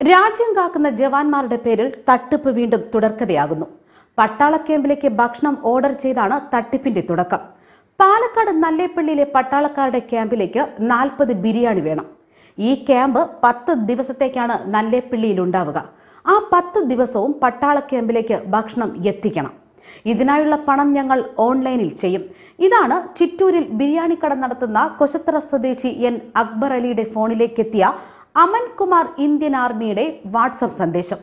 രാജ്യം കാക്കുന്ന ജവാന്മാരുടെ പേരിൽ തട്ടിപ്പ് വീണ്ടും തുടർക്കഥയാകുന്നു പട്ടാള ക്യാമ്പിലേക്ക് ഭക്ഷണം ഓർഡർ ചെയ്താണ് തട്ടിപ്പിന്റെ തുടക്കം പാലക്കാട് നല്ലേപ്പള്ളിയിലെ പട്ടാളക്കാരുടെ ക്യാമ്പിലേക്ക് നാൽപ്പത് ബിരിയാണി വേണം ഈ ക്യാമ്പ് പത്ത് ദിവസത്തേക്കാണ് നല്ലേപ്പള്ളിയിൽ ഉണ്ടാവുക ആ പത്ത് ദിവസവും പട്ടാള ക്യാമ്പിലേക്ക് ഭക്ഷണം എത്തിക്കണം ഇതിനായുള്ള പണം ഞങ്ങൾ ഓൺലൈനിൽ ചെയ്യും ഇതാണ് ചിറ്റൂരിൽ ബിരിയാണി കട നടത്തുന്ന കൊശത്തറ സ്വദേശി എൻ അക്ബർ അലിയുടെ ഫോണിലേക്കെത്തിയ അമൻ കുമാർ ഇന്ത്യൻ ആർമിയുടെ വാട്സപ്പ് സന്ദേശം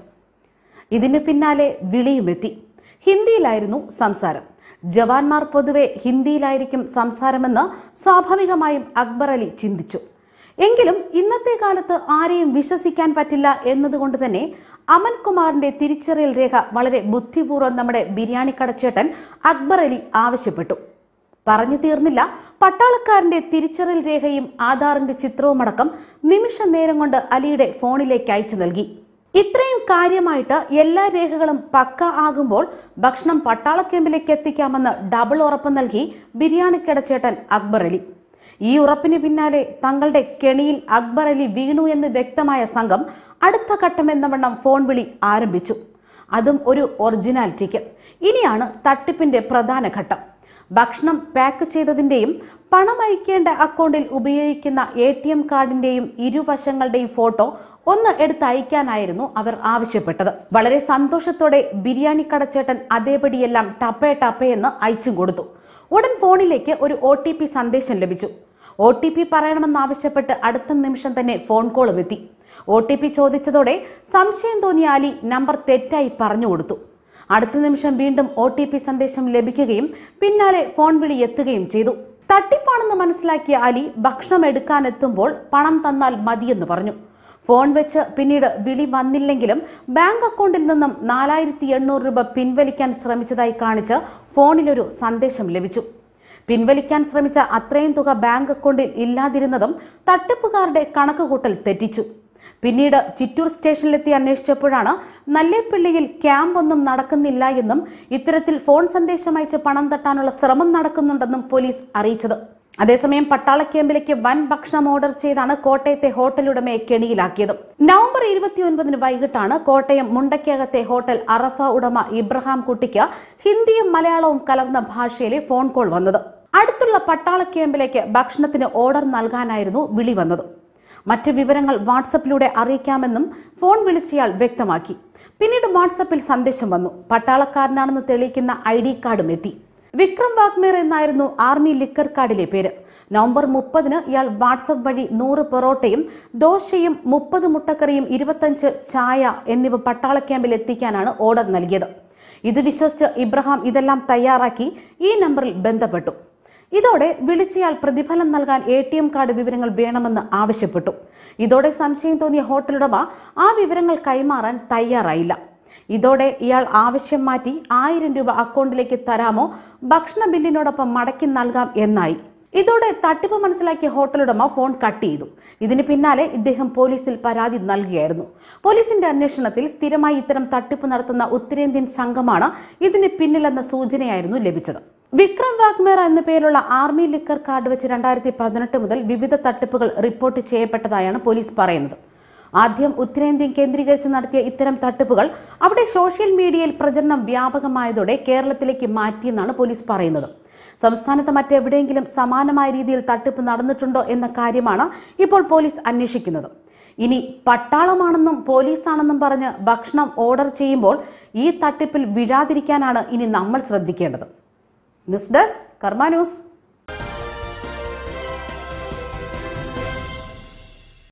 ഇതിന് പിന്നാലെ വിളിയുമെത്തി ഹിന്ദിയിലായിരുന്നു സംസാരം ജവാന്മാർ പൊതുവെ ഹിന്ദിയിലായിരിക്കും സംസാരമെന്ന് സ്വാഭാവികമായും അക്ബർ അലി ചിന്തിച്ചു എങ്കിലും ഇന്നത്തെ കാലത്ത് ആരെയും വിശ്വസിക്കാൻ പറ്റില്ല എന്നതുകൊണ്ട് തന്നെ അമൻ കുമാറിന്റെ തിരിച്ചറിയൽ രേഖ വളരെ ബുദ്ധിപൂർവ്വം നമ്മുടെ ബിരിയാണി കടച്ചേട്ടൻ അക്ബർ അലി ആവശ്യപ്പെട്ടു പറഞ്ഞു തീർന്നില്ല പട്ടാളക്കാരന്റെ തിരിച്ചറിയൽ രേഖയും ആധാറിന്റെ ചിത്രവുമടക്കം നിമിഷ നേരം കൊണ്ട് അലിയുടെ ഫോണിലേക്ക് അയച്ചു നൽകി ഇത്രയും കാര്യമായിട്ട് എല്ലാ രേഖകളും പക്ക ആകുമ്പോൾ ഭക്ഷണം പട്ടാള ക്യാമ്പിലേക്ക് എത്തിക്കാമെന്ന് ഡബിൾ ഉറപ്പ് നൽകി ബിരിയാണി കിടച്ചേട്ടൻ അക്ബർ അലി ഈ ഉറപ്പിന് പിന്നാലെ തങ്ങളുടെ കെണിയിൽ അക്ബർ അലി വീണു എന്ന് വ്യക്തമായ സംഘം അടുത്ത ഘട്ടമെന്നവണ്ണം ഫോൺ വിളി ആരംഭിച്ചു അതും ഒരു ഒറിജിനാലിറ്റിക്ക് ഇനിയാണ് തട്ടിപ്പിന്റെ പ്രധാന ഘട്ടം ഭക്ഷണം പാക്ക് ചെയ്തതിന്റെയും പണം അയക്കേണ്ട അക്കൗണ്ടിൽ ഉപയോഗിക്കുന്ന എ ടി എം കാർഡിന്റെയും ഇരുവശങ്ങളുടെയും ഫോട്ടോ ഒന്ന് എടുത്ത് അയക്കാനായിരുന്നു അവർ ആവശ്യപ്പെട്ടത് വളരെ സന്തോഷത്തോടെ ബിരിയാണി കടച്ചേട്ടൻ അതേപടിയെല്ലാം ടപ്പേ ടപ്പേ എന്ന് അയച്ചും കൊടുത്തു ഉടൻ ഫോണിലേക്ക് ഒരു ഒ ടി പി സന്ദേശം ലഭിച്ചു ഒ ടി പി പറയണമെന്നാവശ്യപ്പെട്ട് അടുത്ത നിമിഷം തന്നെ ഫോൺ കോളും എത്തി ഒ ടി പി ചോദിച്ചതോടെ സംശയം തോന്നിയ അലി നമ്പർ തെറ്റായി പറഞ്ഞു കൊടുത്തു അടുത്ത നിമിഷം വീണ്ടും ഒ ടി പി സന്ദേശം ലഭിക്കുകയും പിന്നാലെ ഫോൺ വിളി എത്തുകയും ചെയ്തു തട്ടിപ്പാണെന്ന് മനസ്സിലാക്കിയ അലി ഭക്ഷണം എടുക്കാനെത്തുമ്പോൾ പണം തന്നാൽ മതിയെന്ന് പറഞ്ഞു ഫോൺ വെച്ച് പിന്നീട് വിളി വന്നില്ലെങ്കിലും ബാങ്ക് അക്കൗണ്ടിൽ നിന്നും നാലായിരത്തി എണ്ണൂറ് രൂപ പിൻവലിക്കാൻ ശ്രമിച്ചതായി കാണിച്ച് ഫോണിലൊരു സന്ദേശം ലഭിച്ചു പിൻവലിക്കാൻ ശ്രമിച്ച അത്രയും തുക ബാങ്ക് അക്കൗണ്ടിൽ ഇല്ലാതിരുന്നതും തട്ടിപ്പുകാരുടെ കണക്കുകൂട്ടൽ തെറ്റിച്ചു പിന്നീട് ചിറ്റൂർ സ്റ്റേഷനിലെത്തി അന്വേഷിച്ചപ്പോഴാണ് നല്ലേപ്പിള്ളിയിൽ ക്യാമ്പ് ഒന്നും നടക്കുന്നില്ല എന്നും ഇത്തരത്തിൽ ഫോൺ സന്ദേശം അയച്ച് പണം തട്ടാനുള്ള ശ്രമം നടക്കുന്നുണ്ടെന്നും പോലീസ് അറിയിച്ചത് അതേസമയം പട്ടാള ക്യാമ്പിലേക്ക് വൻ ഭക്ഷണം ഓർഡർ ചെയ്താണ് കോട്ടയത്തെ ഹോട്ടലുടമയെ കെണിയിലാക്കിയത് നവംബർ ഇരുപത്തിയൊൻപതിന് വൈകിട്ടാണ് കോട്ടയം മുണ്ടക്കകത്തെ ഹോട്ടൽ അറഫ ഉടമ ഇബ്രഹാം കുട്ടിക്ക് ഹിന്ദിയും മലയാളവും കലർന്ന ഭാഷയിലെ ഫോൺ കോൾ വന്നത് അടുത്തുള്ള പട്ടാള ക്യാമ്പിലേക്ക് ഭക്ഷണത്തിന് ഓർഡർ നൽകാനായിരുന്നു വിളി വന്നത് മറ്റ് വിവരങ്ങൾ വാട്സപ്പിലൂടെ അറിയിക്കാമെന്നും ഫോൺ വിളിച്ചയാൾ വ്യക്തമാക്കി പിന്നീട് വാട്സപ്പിൽ സന്ദേശം വന്നു പട്ടാളക്കാരനാണെന്ന് തെളിയിക്കുന്ന ഐ ഡി കാർഡും എത്തി വിക്രം വാഗ്മേർ എന്നായിരുന്നു ആർമി ലിക്കർ കാർഡിലെ പേര് നവംബർ മുപ്പതിന് ഇയാൾ വാട്സപ്പ് വഴി നൂറ് പൊറോട്ടയും ദോശയും മുപ്പത് മുട്ടക്കറിയും ഇരുപത്തഞ്ച് ചായ എന്നിവ പട്ടാള ക്യാമ്പിൽ എത്തിക്കാനാണ് ഓർഡർ നൽകിയത് ഇത് വിശ്വസിച്ച് ഇബ്രഹാം ഇതെല്ലാം തയ്യാറാക്കി ഈ നമ്പറിൽ ബന്ധപ്പെട്ടു ഇതോടെ വിളിച്ചയാൾ പ്രതിഫലം നൽകാൻ എ ടി എം കാർഡ് വിവരങ്ങൾ വേണമെന്ന് ആവശ്യപ്പെട്ടു ഇതോടെ സംശയം തോന്നിയ ഹോട്ടലുടമ ആ വിവരങ്ങൾ കൈമാറാൻ തയ്യാറായില്ല ഇതോടെ ഇയാൾ ആവശ്യം മാറ്റി ആയിരം രൂപ അക്കൗണ്ടിലേക്ക് തരാമോ ഭക്ഷണ ബില്ലിനോടൊപ്പം മടക്കി നൽകാം എന്നായി ഇതോടെ തട്ടിപ്പ് മനസ്സിലാക്കിയ ഹോട്ടലുടമ ഫോൺ കട്ട് ചെയ്തു ഇതിന് പിന്നാലെ ഇദ്ദേഹം പോലീസിൽ പരാതി നൽകിയായിരുന്നു പോലീസിന്റെ അന്വേഷണത്തിൽ സ്ഥിരമായി ഇത്തരം തട്ടിപ്പ് നടത്തുന്ന ഉത്തരേന്ത്യൻ സംഘമാണ് ഇതിന് പിന്നിലെന്ന സൂചനയായിരുന്നു ലഭിച്ചത് വിക്രം വാഗ്മേറ എന്ന പേരുള്ള ആർമി ലിക്കർ കാർഡ് വെച്ച് രണ്ടായിരത്തി പതിനെട്ട് മുതൽ വിവിധ തട്ടിപ്പുകൾ റിപ്പോർട്ട് ചെയ്യപ്പെട്ടതായാണ് പോലീസ് പറയുന്നത് ആദ്യം ഉത്തരേന്ത്യൻ കേന്ദ്രീകരിച്ച് നടത്തിയ ഇത്തരം തട്ടിപ്പുകൾ അവിടെ സോഷ്യൽ മീഡിയയിൽ പ്രചരണം വ്യാപകമായതോടെ കേരളത്തിലേക്ക് മാറ്റിയെന്നാണ് പോലീസ് പറയുന്നത് സംസ്ഥാനത്ത് മറ്റെവിടെയെങ്കിലും സമാനമായ രീതിയിൽ തട്ടിപ്പ് നടന്നിട്ടുണ്ടോ എന്ന കാര്യമാണ് ഇപ്പോൾ പോലീസ് അന്വേഷിക്കുന്നത് ഇനി പട്ടാളമാണെന്നും പോലീസാണെന്നും പറഞ്ഞ് ഭക്ഷണം ഓർഡർ ചെയ്യുമ്പോൾ ഈ തട്ടിപ്പിൽ വീഴാതിരിക്കാനാണ് ഇനി നമ്മൾ ശ്രദ്ധിക്കേണ്ടത് ന്യൂസ് ഡെസ്ക് കർമ്മ ന്യൂസ്